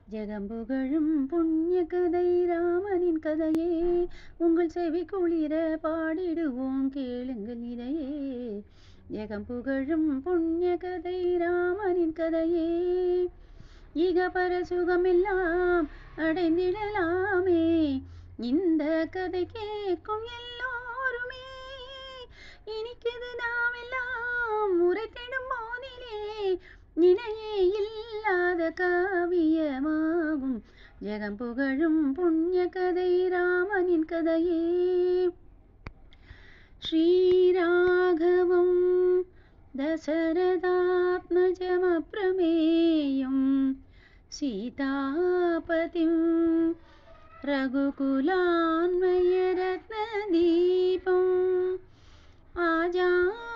ஜெகம்புகழும் புண்ணிய கதை ராமனின் கதையே உங்கள் செவி குளிர பாடிடுவோம் கேளுங்கள் இதையே ஜெகம்புகழும் புண்ணிய கதை ராமனின் கதையே இக பர சுகமெல்லாம் அடைந்திடலாமே இந்த கதை கேட்கும் எல்லோருமே இனிக்குது நாமெல்லாம் உரைத்திடும் போதிலே நினையே இல்லாத காவியமாகும் ஜெகம் புகழும் புண்ணிய கதை ராமனின் கதையே श्रीराघवं दशरथात्मजमप्रमेयं सीतापतिं रघुकुलान्वयरत्नदीपम् आजा